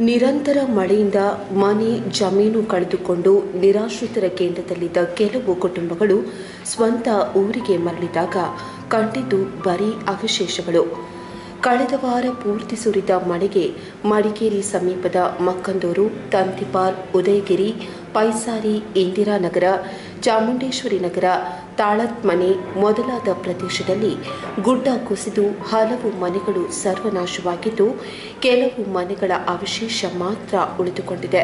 ನಿರಂತರ ಮಳೆಯಿಂದ ಮನೆ ಜಮೀನು ಕಳೆದುಕೊಂಡು ನಿರಾಶ್ರಿತರ ಕೇಂದ್ರದಲ್ಲಿದ್ದ ಕೆಲವು ಕುಟುಂಬಗಳು ಸ್ವಂತ ಊರಿಗೆ ಮರಳಿದಾಗ ಕಂಡಿದ್ದು ಬರೀ ಅವಶೇಷಗಳು ಕಳೆದ ವಾರ ಪೂರ್ತಿ ಸುರಿದ ಮಳೆಗೆ ಮಡಿಕೇರಿ ಸಮೀಪದ ಮಕ್ಕಂದೂರು ತಂತಿಪಾಲ್ ಉದಯಗಿರಿ ಪೈಸಾರಿ ಇಂದಿರಾನಗರ ಚಾಮುಂಡೇಶ್ವರಿ ನಗರ ತಾಳತ್ಮನೆ ಮೊದಲಾದ ಪ್ರದೇಶದಲ್ಲಿ ಗುಡ್ಡ ಕುಸಿದು ಹಲವು ಮನೆಗಳು ಸರ್ವನಾಶವಾಗಿದ್ದು ಕೆಲವು ಮನೆಗಳ ಅವಶೇಷ ಮಾತ್ರ ಉಳಿದುಕೊಂಡಿದೆ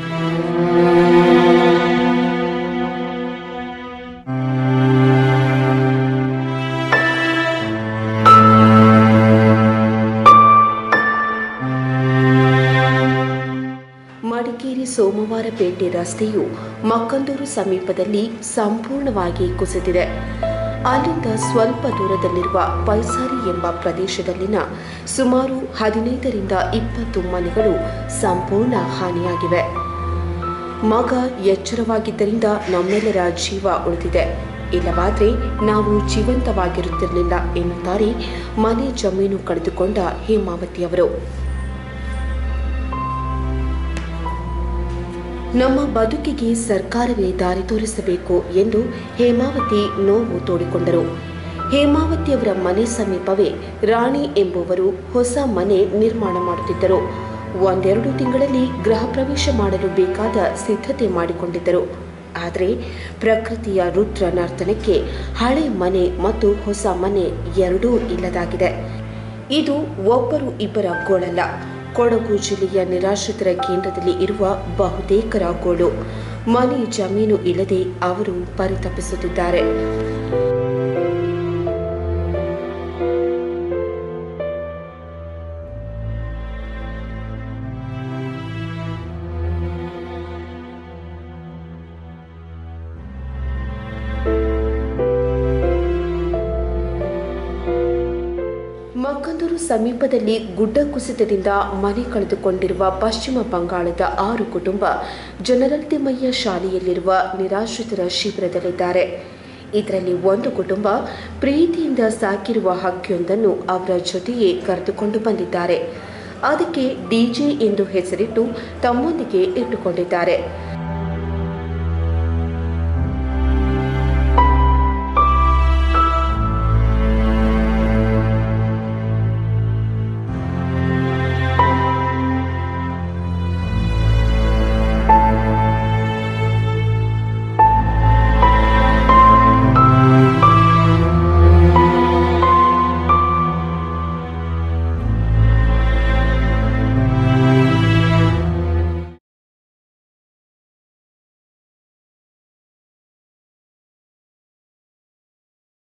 ಮಡಿಕೇರಿ ಸೋಮವಾರಪೇಟೆ ರಸ್ತೆಯು ಮಕ್ಕಂದೂರು ಸಮೀಪದಲ್ಲಿ ಸಂಪೂರ್ಣವಾಗಿ ಕುಸಿದಿದೆ ಅಲ್ಲಿಂದ ಸ್ವಲ್ಪ ದೂರದಲ್ಲಿರುವ ಪೈಸಾರಿ ಎಂಬ ಪ್ರದೇಶದಲ್ಲಿನ ಸುಮಾರು ಹದಿನೈದರಿಂದ ಇಪ್ಪತ್ತು ಮನೆಗಳು ಸಂಪೂರ್ಣ ಹಾನಿಯಾಗಿವೆ ಮಗ ಎಚ್ಚರವಾಗಿದ್ದರಿಂದ ನಮ್ಮೆಲ್ಲರ ಜೀವ ಉಳಿದಿದೆ ಇಲ್ಲವಾದ್ರೆ ನಾವು ಜೀವಂತವಾಗಿರುತ್ತಿರಲಿಲ್ಲ ಎನ್ನುತ್ತಾರೆ ಮನೆ ಜಮೀನು ಕಳೆದುಕೊಂಡ ಹೇಮಾವತಿಯವರು ನಮ್ಮ ಬದುಕಿಗೆ ಸರ್ಕಾರವೇ ದಾರಿ ತೋರಿಸಬೇಕು ಎಂದು ಹೇಮಾವತಿ ನೋವು ತೋಡಿಕೊಂಡರು ಹೇಮಾವತಿಯವರ ಮನೆ ಸಮೀಪವೇ ರಾಣಿ ಎಂಬುವರು ಹೊಸ ಮನೆ ನಿರ್ಮಾಣ ಮಾಡುತ್ತಿದ್ದರು ಒಂದೆರಡು ತಿಂಗಳಲ್ಲಿ ಗೃಹ ಪ್ರವೇಶ ಮಾಡಲು ಬೇಕಾದ ಸಿದ್ಧತೆ ಮಾಡಿಕೊಂಡಿದ್ದರು ಆದರೆ ಪ್ರಕೃತಿಯ ರುದ್ರ ನರ್ತನಕ್ಕೆ ಹಳೆ ಮನೆ ಮತ್ತು ಹೊಸ ಮನೆ ಎರಡೂ ಇಲ್ಲದಾಗಿದೆ ಇದು ಒಬ್ಬರು ಇಬ್ಬರ ಗೋಳಲ್ಲ ಕೊಡಗು ಜಿಲ್ಲೆಯ ನಿರಾಶ್ರಿತರ ಕೇಂದ್ರದಲ್ಲಿ ಇರುವ ಬಹುತೇಕರ ಗೋಳು ಮನೆ ಜಮೀನು ಇಲ್ಲದೆ ಅವರು ಪರಿತಪಿಸುತ್ತಿದ್ದಾರೆ ಮಕ್ಕಂದೂರು ಸಮೀಪದಲ್ಲಿ ಗುಡ್ಡ ಕುಸಿತದಿಂದ ಮನೆ ಕಳೆದುಕೊಂಡಿರುವ ಪಶ್ಚಿಮ ಬಂಗಾಳದ ಆರು ಕುಟುಂಬ ಜನರಲ್ ತಿಮ್ಮಯ್ಯ ಶಾಲೆಯಲ್ಲಿರುವ ನಿರಾಶ್ರಿತರ ಶಿಬಿರದಲ್ಲಿದ್ದಾರೆ ಇದರಲ್ಲಿ ಒಂದು ಕುಟುಂಬ ಪ್ರೀತಿಯಿಂದ ಸಾಕಿರುವ ಹಕ್ಕಿಯೊಂದನ್ನು ಅವರ ಜೊತೆಯೇ ಕರೆದುಕೊಂಡು ಬಂದಿದ್ದಾರೆ ಅದಕ್ಕೆ ಡಿಜೆ ಎಂದು ಹೆಸರಿಟ್ಟು ತಮ್ಮೊಂದಿಗೆ ಇಟ್ಟುಕೊಂಡಿದ್ದಾರೆ